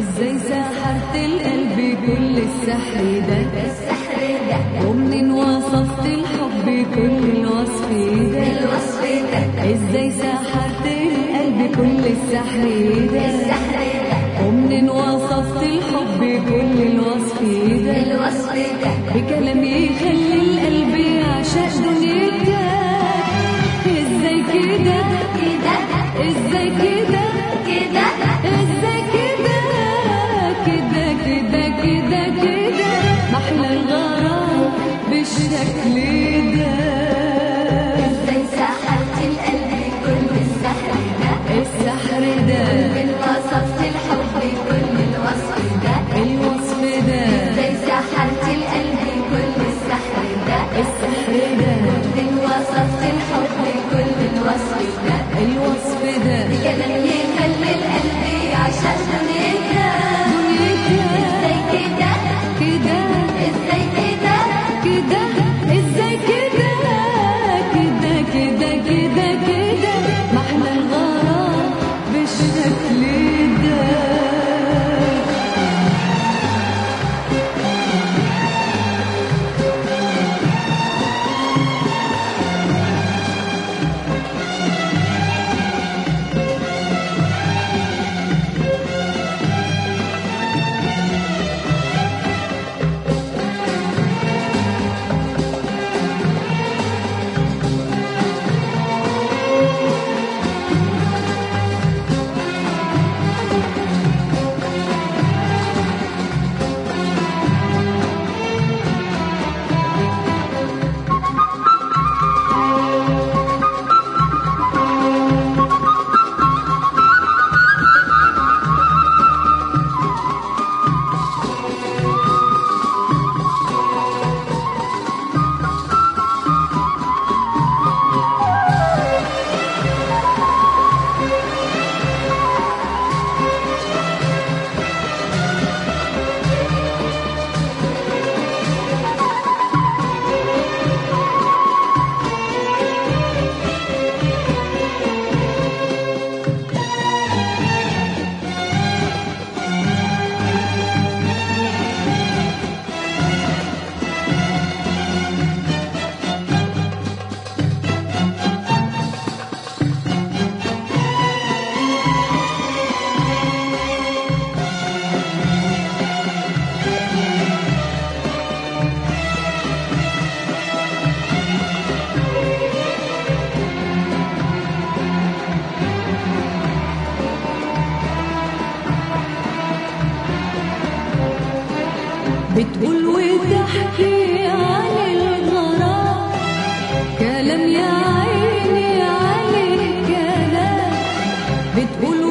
ازاي سحرت القلب كل السحر ده السحر ده ومنين وصفت الحب كل الوصف ده الوصف ده ازاي سحرت القلب كل السحر ده السحر ده ومنين وصفت الحب كل الوصف ده الوصف ده بكلام يخلي القلب يعشق دنيتك ازاي كده كده ازاي كده كده ازاي كده كده كده كده كده محلى الغرام بالشكل ده ازاي سحرت القلب كل السحر ده السحر ده من وصفت الحب كل الوصف ده الوصف ده ازاي سحرت القلب كل السحر ده السحر ده من وصفت الحب كل الوصف ده الوصف ده كلام يخلي القلب يعشق دنيتنا ازاي كده كده ازاي كده كده ازاي كده كده كده كده كده محلى الغرام بالشكل ده بتقول وتحكي عن الغرام كلام يا عيني عن الكلام بتقول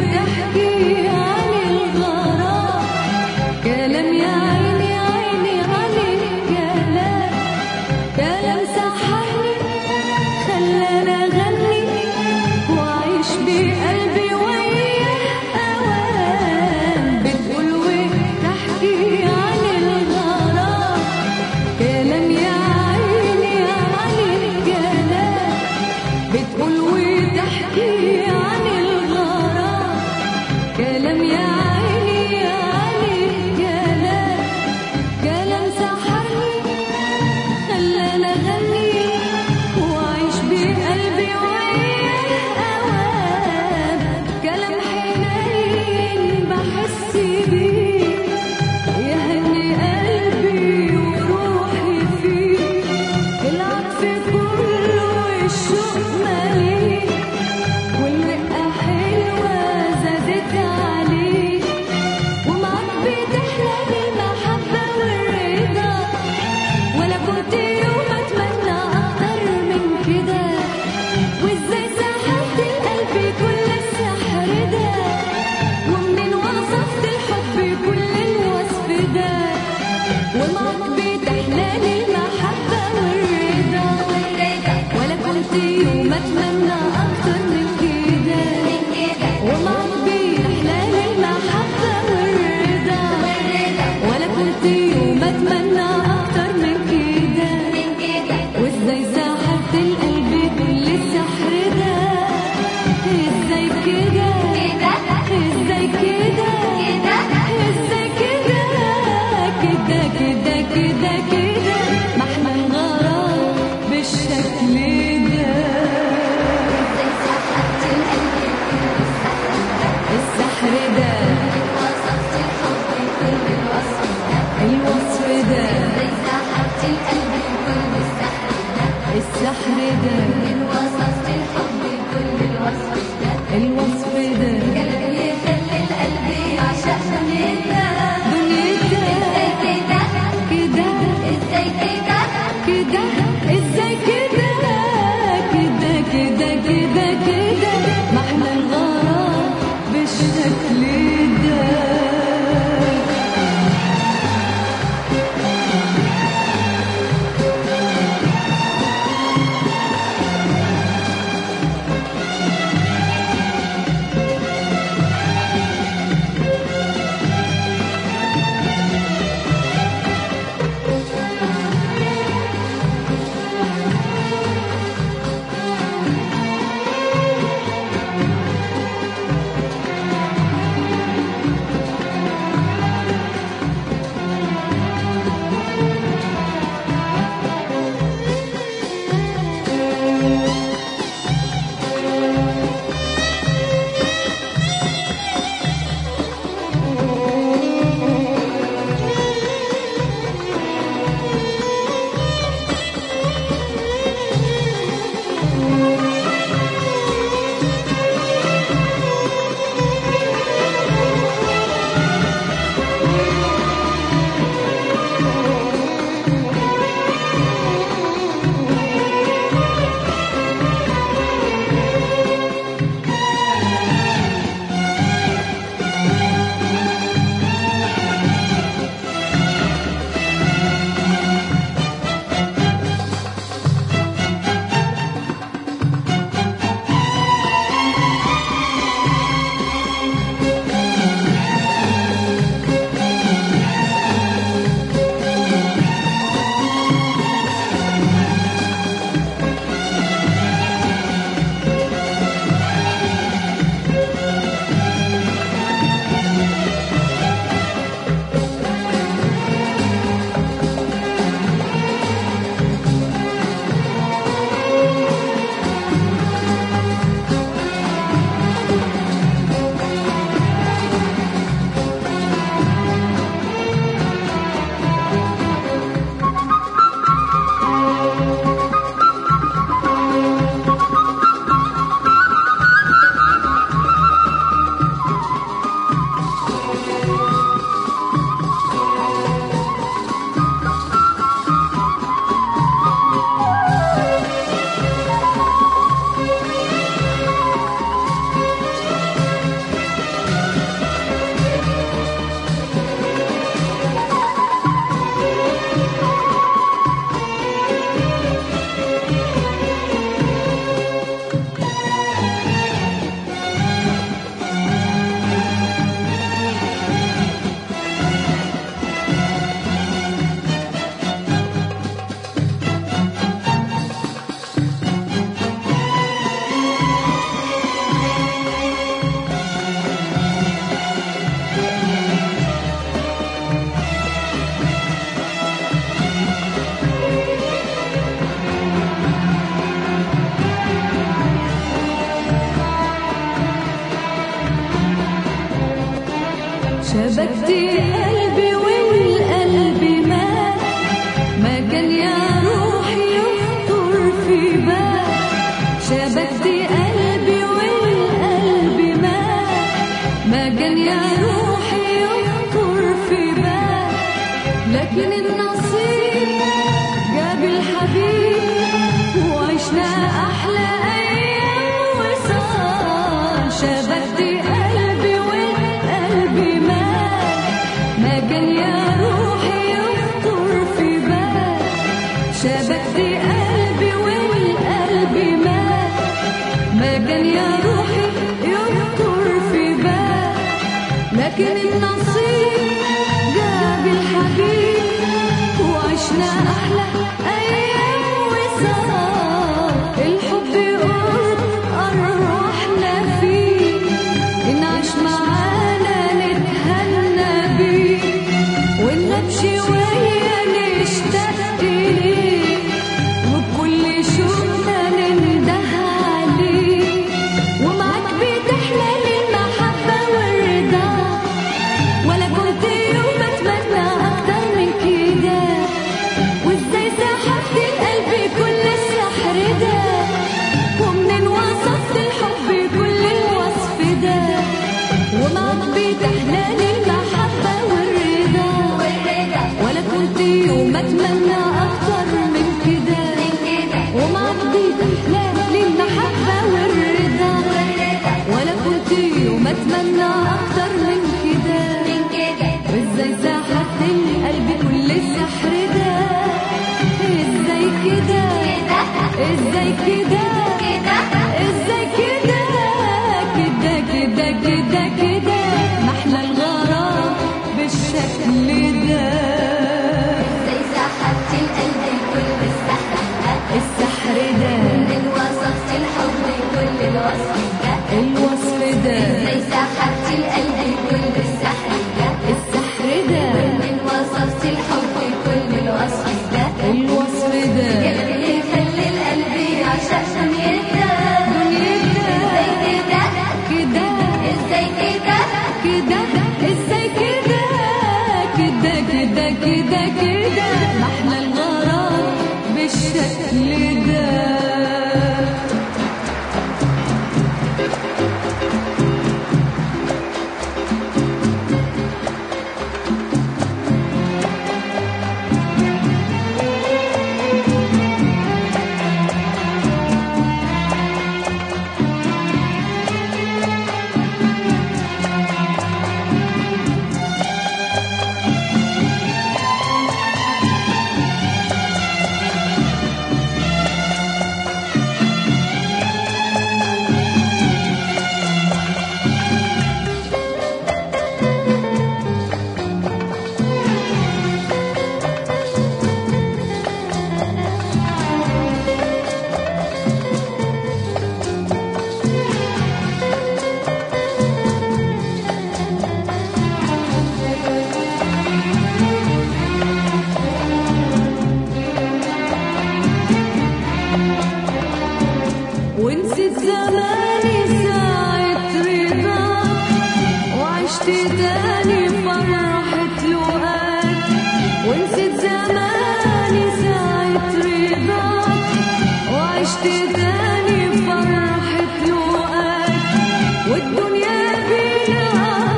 وتحكي عن الغرام كلام يا عيني عيني عن الكلام كلام سحرني خلاني اغني واعيش بقلبي وياه اوام بتقول وتحكي عن الغرام شبكتي قلبي والقلب مات ما كان يا روحي يخطر في بال شبكتي قلبي والقلب مات ما كان يا روحي يخطر في بال لكن النصيب جاب الحبيب وعشنا احلى ايام وصال شبكتي قلبي والقلب مات ما كان يا روحي يخطر في بال شبكتي قلبي والقلب مات ما كان يا روحي يخطر في بال لكن النصيب جاب الحبيب وعشنا احلى ايام وصار الحب قرب ارواحنا فيه نعيش معانا نتهنى بيه ونمشي ويا نشتاق ليه وبكل شوقنا ننده عليه ومعاك بتحلى للمحبة والرضا ولا كنت يوم اتمنى اكتر من كده وازاي سحبت القلب كل السحر ده ومنين وصفت الحب كل الوصف ده ومعاك بتحلى للمحبة والرضا والرضا ولا كنت يوم اتمنى اكتر من كده من كده ومعاك بتحلى للمحبة والرضا والرضا ولا كنت يوم اتمنى اكتر من كده من كده وازاي سحبت القلب كل السحر ده ازاي كده كده ازاي كده كده ازاي كده كده كده كده كده محلى الغرام بالشكل ده زي سحبت القلب كل السحر ده السحر ده من وصفت الحب كل الوصف ده الوصف ده زي سحبت القلب كل السحر ده السحر ده من وصفت الحب كل الوصف ده الوصف ده اللي يخلي القلب يعشق شميتها دنيتنا ازاي كده كده ازاي كده كده ازاي كده كده كده كده كده محلى الغرام بالشكل ده ونسيت زماني ساعة رضا وعشت تاني فرحة لقاك ونسيت زماني ساعة رضا وعشت تاني فرحة لقاك والدنيا بينا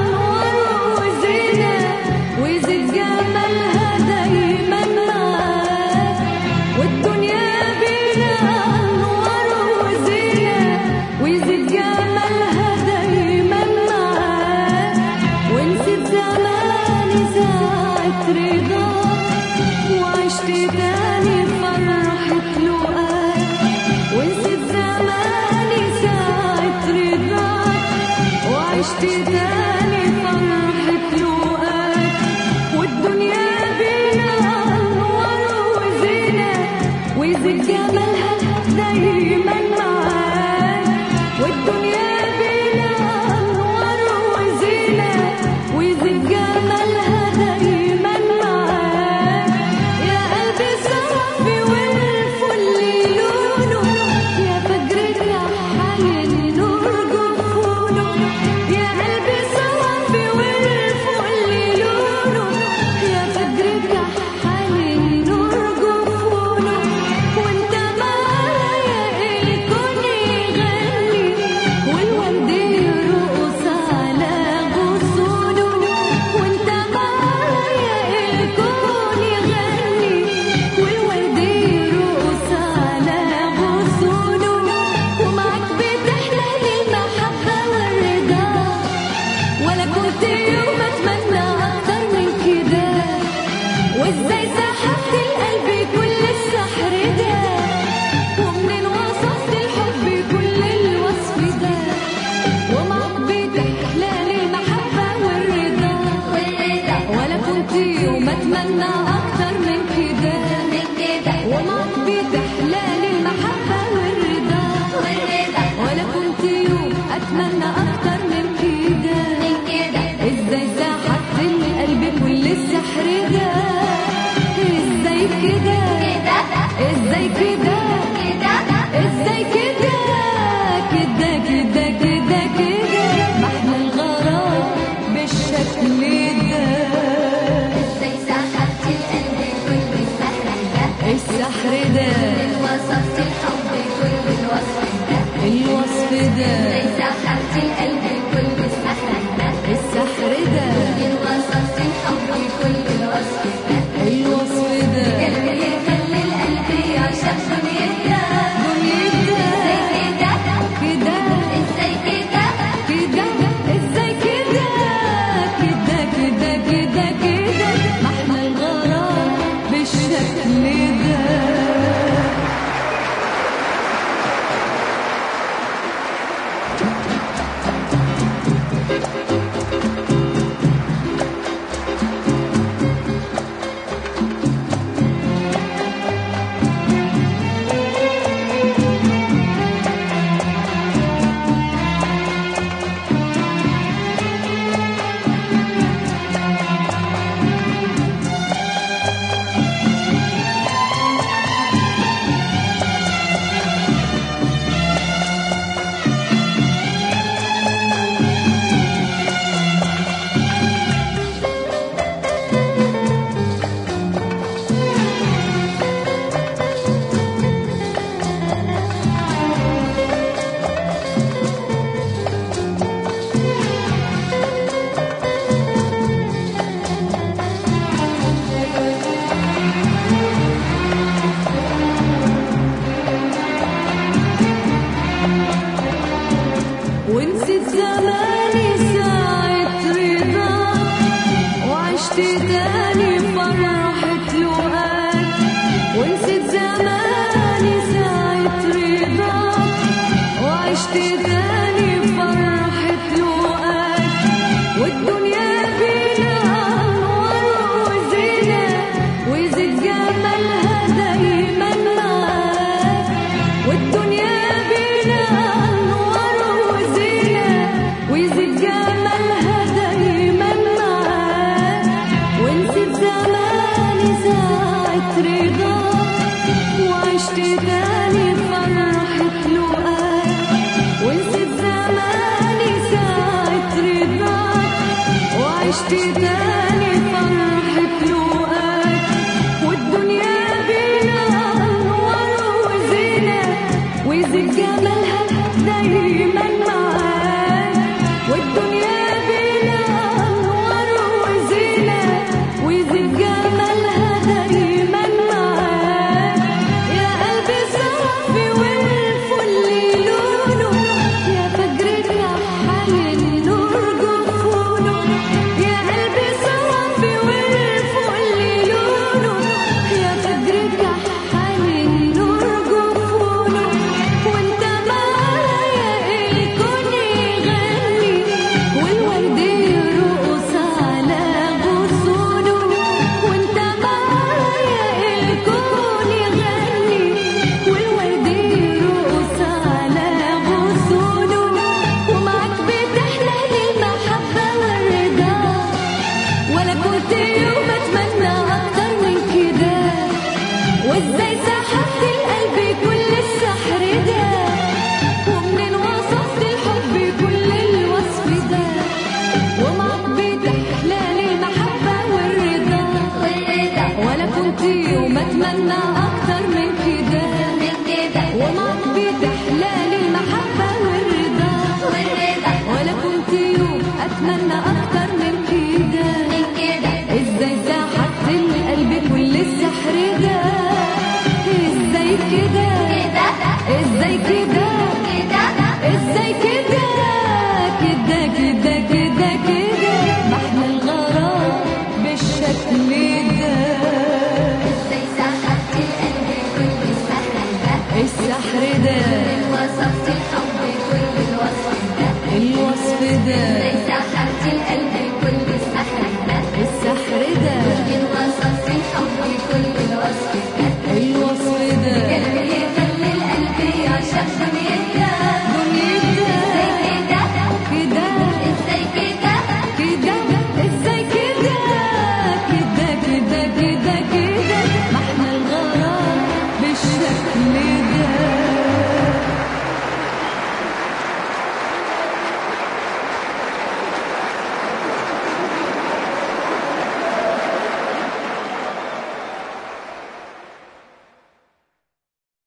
أنوار وزينة وزيد جمالها دايما معاك والدنيا بينا أنوار وزينة ويزيد جمالها دايما معاك ونسيت زماني ساعة رضا وعشت تاني فرحة لقاك ونسيت زماني ساعة رضا وعشت تاني فرحة لقاك والدنيا بينا أنوار وزينة ويزيد جمالها دايما معاك والدنيا بينا أنوار وزينة ويزيد جمالها دايما معاك يا قلبي صافي والفل لونه يا فجر الرحال النور جفونه يا قلبي صافي والفل اتمنى اكتر من كده من كده ومعك بتحلالي المحبة والرضا والرضا ولا كنت يوم اتمنى اكتر من كده من كده ازاي سحبت من قلبي كل السحر ده ازاي كده كده ازاي كده كده ازاي كده كده كده كده كده محلى الغرام بالشكل ده ازاي سحبت القلب كل السحر ده السحر ده من وصفت الحب كل الوصف ده الوصف ده ازاي سحبت القلب كل السحر ده السحر ده من وصفت الحب كل الوصف ده الوصف ده قلبي يخلي القلب يعشق دنيتها دنيتنا ازاي كده كده ازاي كده كده ازاي كده كده كده كده كده محلى الغرام بالشكل ده ونسيت زماني ساعة رضا وعشت تاني فرحة لقاك ونسيت زماني ساعة رضا وعشت تاني فرحة لقاك والدنيا بينا أنوار وزينة ويزيد جمالها دايما معاك والدنيا بينا أنوار وزينة ويزيد جمالها دايما معاك ونسيت زماني ساعة رضا وعشت تاني فرحة لقاك ونسيت زماني ساعة رضا وعشت تاني فرحة لقاك والدنيا بينا أنوار وزينة ويزيد جمالها دايما معاك والدنيا بينا أنوار وزينة ويزيد جمالها دايما معاك يا قلبي صافي والفل لونه يا فجر رحل النور جفونه يا قلبي صافي والفل لونه يا فجر رحل النور جفونه وانت معايا الكون يغني والورد يرقص على غصونه وانت معايا الكون يغني والورد يرقص على غصونه ومعاك بتحلى المحبة والرضا ولا كنت يوم اتمنى اكتر من كده وازاي سحبت القلب كل السحر ده ومنين وصفت الحب كل الوصف ده ومعك بتحلى المحبة والرضا والرضا ولا كنت يوم اتمنى